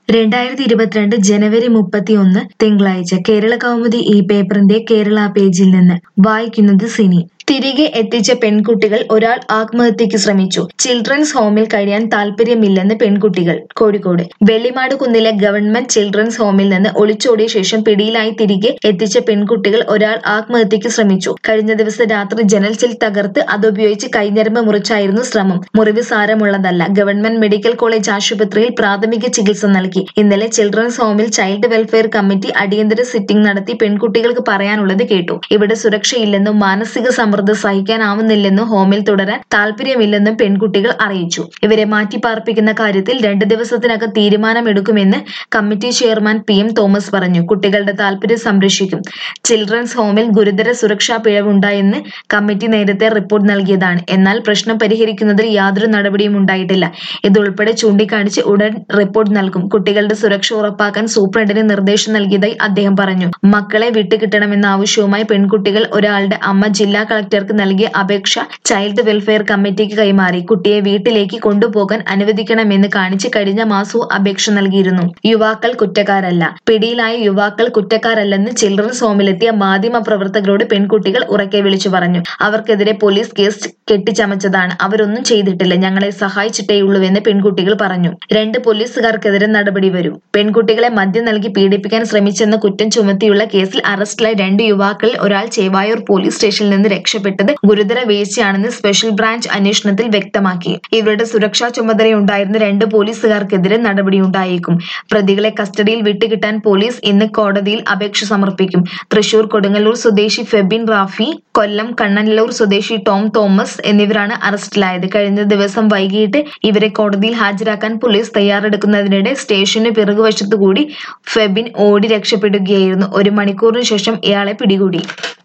രണ്ടായിരത്തി ഇരുപത്തിരണ്ട് ജനുവരി മുപ്പത്തിയൊന്ന് തിങ്കളാഴ്ച കേരള കൗമുദി ഈ പേപ്പറിന്റെ കേരള പേജിൽ നിന്ന് വായിക്കുന്നത് സിനി തിരികെ എത്തിച്ച പെൺകുട്ടികൾ ഒരാൾ ആത്മഹത്യക്ക് ശ്രമിച്ചു ചിൽഡ്രൻസ് ഹോമിൽ കഴിയാൻ താല്പര്യമില്ലെന്ന് പെൺകുട്ടികൾ കോഴിക്കോട് വെള്ളിമാട് കുന്നിലെ ഗവൺമെന്റ് ചിൽഡ്രൻസ് ഹോമിൽ നിന്ന് ഒളിച്ചോടിയ ശേഷം പിടിയിലായി തിരികെ എത്തിച്ച പെൺകുട്ടികൾ ഒരാൾ ആത്മഹത്യക്ക് ശ്രമിച്ചു കഴിഞ്ഞ ദിവസം രാത്രി ജനൽ ചിൽ തകർത്ത് അതുപയോഗിച്ച് കൈഞ്ഞരമ്പ് മുറിച്ചായിരുന്നു ശ്രമം മുറിവ് സാരമുള്ളതല്ല ഗവൺമെന്റ് മെഡിക്കൽ കോളേജ് ആശുപത്രിയിൽ പ്രാഥമിക ചികിത്സ നൽകി ഇന്നലെ ചിൽഡ്രൻസ് ഹോമിൽ ചൈൽഡ് വെൽഫെയർ കമ്മിറ്റി അടിയന്തര സിറ്റിംഗ് നടത്തി പെൺകുട്ടികൾക്ക് പറയാനുള്ളത് കേട്ടു ഇവിടെ സുരക്ഷയില്ലെന്നും മാനസിക സമ്മർദ്ദം സഹിക്കാനാവുന്നില്ലെന്നും ഹോമിൽ തുടരാൻ താല്പര്യമില്ലെന്നും പെൺകുട്ടികൾ അറിയിച്ചു ഇവരെ മാറ്റിപ്പാർപ്പിക്കുന്ന കാര്യത്തിൽ രണ്ട് ദിവസത്തിനകം തീരുമാനമെടുക്കുമെന്ന് committee chairman P M Thomas പറഞ്ഞു കുട്ടികളുടെ താല്പര്യം സംരക്ഷിക്കും ചിൽഡ്രൻസ് ഹോമിൽ ഗുരുതര സുരക്ഷാ പിഴവുണ്ടായെന്ന് കമ്മിറ്റി നേരത്തെ റിപ്പോർട്ട് നൽകിയതാണ് എന്നാൽ പ്രശ്നം പരിഹരിക്കുന്നതിൽ യാതൊരു നടപടിയും ഉണ്ടായിട്ടില്ല ഇതുൾപ്പെടെ ചൂണ്ടിക്കാണിച്ച് ഉടൻ റിപ്പോർട്ട് നൽകും കുട്ടികളുടെ സുരക്ഷ ഉറപ്പാക്കാൻ സൂപ്രണ്ടിന് നിർദ്ദേശം നൽകിയതായി അദ്ദേഹം പറഞ്ഞു മക്കളെ വിട്ടുകിട്ടണമെന്ന ആവശ്യവുമായി പെൺകുട്ടികൾ ഒരാളുടെ അമ്മ ജില്ലാ കളക്ടർക്ക് നൽകിയ അപേക്ഷ ചൈൽഡ് വെൽഫെയർ കമ്മിറ്റിക്ക് കൈമാറി കുട്ടിയെ വീട്ടിലേക്ക് കൊണ്ടുപോകാൻ അനുവദിക്കണമെന്ന് കാണിച്ച് കഴിഞ്ഞ മാസവും അപേക്ഷ നൽകിയിരുന്നു യുവാക്കൾ കുറ്റക്കാരല്ല പിടിയിലായ യുവാക്കൾ കുറ്റക്കാരല്ലെന്ന് ചിൽഡ്രൻസ് ഹോമിലെത്തിയ മാധ്യമ പ്രവർത്തകരോട് പെൺകുട്ടികൾ ഉറക്കെ വിളിച്ചു പറഞ്ഞു അവർക്കെതിരെ പോലീസ് കേസ് കെട്ടിച്ചമച്ചതാണ് അവരൊന്നും ചെയ്തിട്ടില്ല ഞങ്ങളെ സഹായിച്ചിട്ടേയുള്ളൂവെന്ന് പെൺകുട്ടികൾ പറഞ്ഞു രണ്ട് പോലീസുകാർക്കെതിരെ നടപടി വരും പെൺകുട്ടികളെ മദ്യം നൽകി പീഡിപ്പിക്കാൻ ശ്രമിച്ചെന്ന കുറ്റം ചുമത്തിയുള്ള കേസിൽ അറസ്റ്റിലായ രണ്ട് യുവാക്കളിൽ ഒരാൾ ചേവായൂർ പോലീസ് സ്റ്റേഷനിൽ നിന്ന് രക്ഷപ്പെട്ടത് ഗുരുതര വീഴ്ചയാണെന്ന് സ്പെഷ്യൽ ബ്രാഞ്ച് അന്വേഷണത്തിൽ വ്യക്തമാക്കി ഇവരുടെ സുരക്ഷാ ചുമതലയുണ്ടായിരുന്ന രണ്ട് പോലീസുകാർക്കെതിരെ നടപടിയുണ്ടായേക്കും പ്രതികളെ കസ്റ്റഡിയിൽ വിട്ടുകിട്ടാൻ പോലീസ് ഇന്ന് കോടതിയിൽ അപേക്ഷ സമർപ്പിക്കും തൃശൂർ കൊടുങ്ങല്ലൂർ സ്വദേശി ഫെബിൻ റാഫി കൊല്ലം കണ്ണനല്ലൂർ സ്വദേശി ടോം തോമസ് എന്നിവരാണ് അറസ്റ്റിലായത് കഴിഞ്ഞ ദിവസം വൈകിട്ട് ഇവരെ കോടതിയിൽ ഹാജരാക്കാൻ പോലീസ് തയ്യാറെടുക്കുന്നതിനിടെ സ്റ്റേഷന് പിറകുവശത്തുകൂടി ഫെബിൻ ഓടി രക്ഷപ്പെടുകയായിരുന്നു ഒരു മണിക്കൂറിന് ശേഷം ഇയാളെ പിടികൂടി